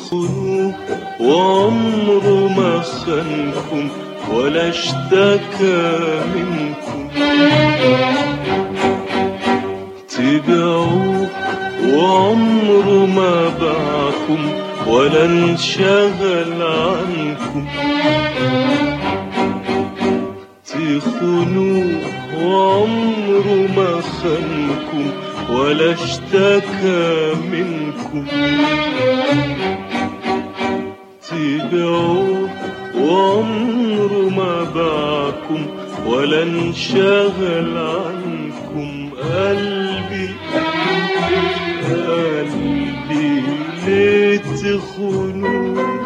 تخونوه وعمره ما خانكم ولا اشتكى منكم تبيعوه وعمره ما باعكم ولا انشغل عنكم تخونوه وعمره ما خانكم ولا اشتكى منكم تبيعوه وعمره ما باعكم ولا انشغل عنكم قلبي قلبي ليه تخونوه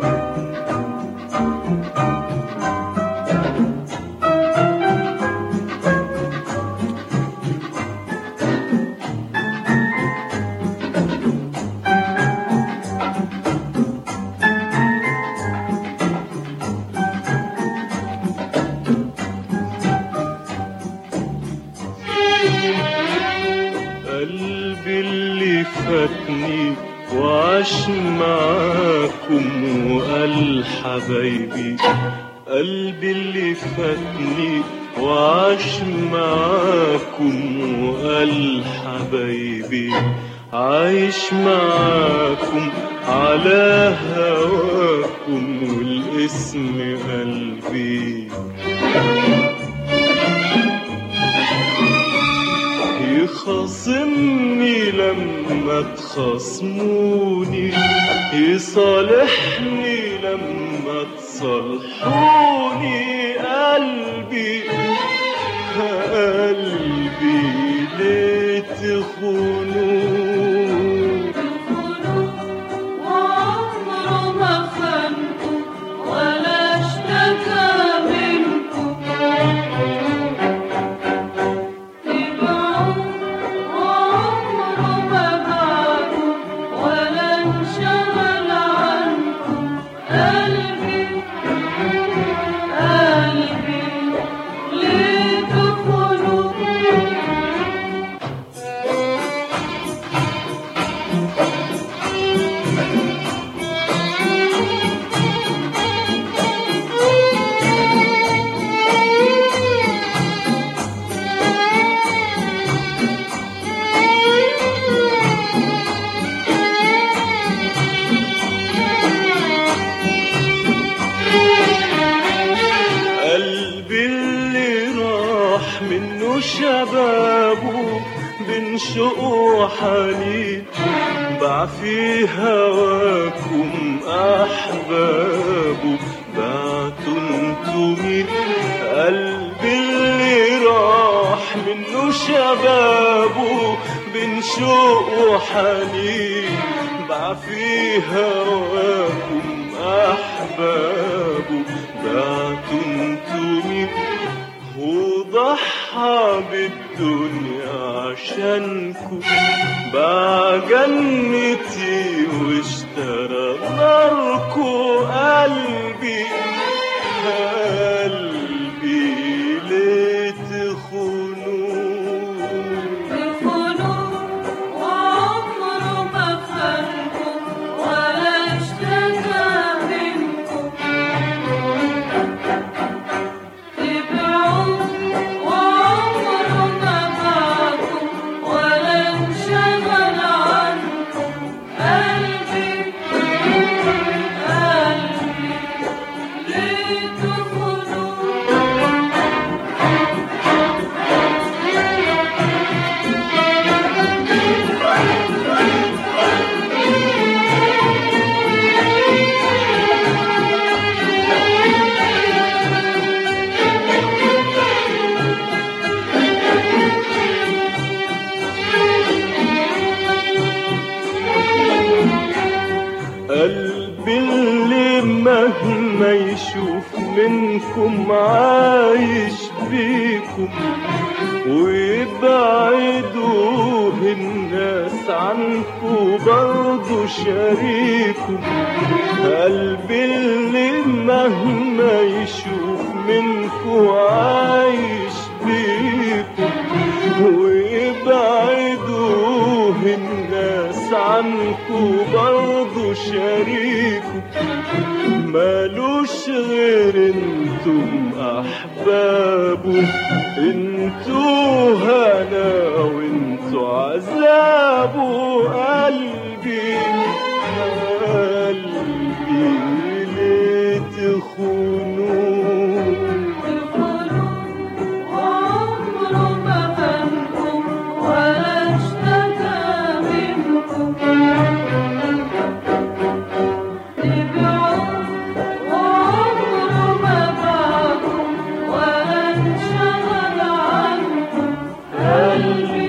قلبي اللي فاتني وعاش معاكم وقال حبايبي قلبي اللي فاتني وعاش معاكم وقال حبايبي عايش معاكم على هواكم والاسم قلبي يخاصمني لما تخاصموني يصالحني لما تصالحوني قلبي قلبي ليه تخونوه وعمره ما خانكم ولا اشتكى منكم تبعوه وعمره ما باعكم ولا انشغل عنكم قلبي قلبي ليه تخونوه قلبي اللي راح منه شبابه بين شوق وحنين باع في هواكم أحبابه بعتوا انتوا مين قلبي اللي راح منه شبابه بين شوق وحنين باع في هواكم أحبابه بعتوا انتوا مين وضحى بالدنيا عشانكم باع جنتي واشترى ناركو قلبي قلبي ليه تخونوه تخونوه وعمره ما خانكم ولا اشتكى منكم تبعوه وعمره ما باعكم ولا انشغل عنكم قلبي قلبي ليه تخونوه قلبي اللي مهما يشوف منكم عايش بيكم ويبعدوه الناس عنكم برضو شريكم قلبي اللي مهما يشوف منكم عايش بيكم ويبعدوه الناس عنكم برضو شريكه مالوش غير انتم احبابه انتوا هنا وانتوا عذابه قلبي قلبي ليه تخونوه وعمره ما خانكم ولا اشتكى منكم تبعوه وعمره ما باعكم ولا انشغل عنكم قلبي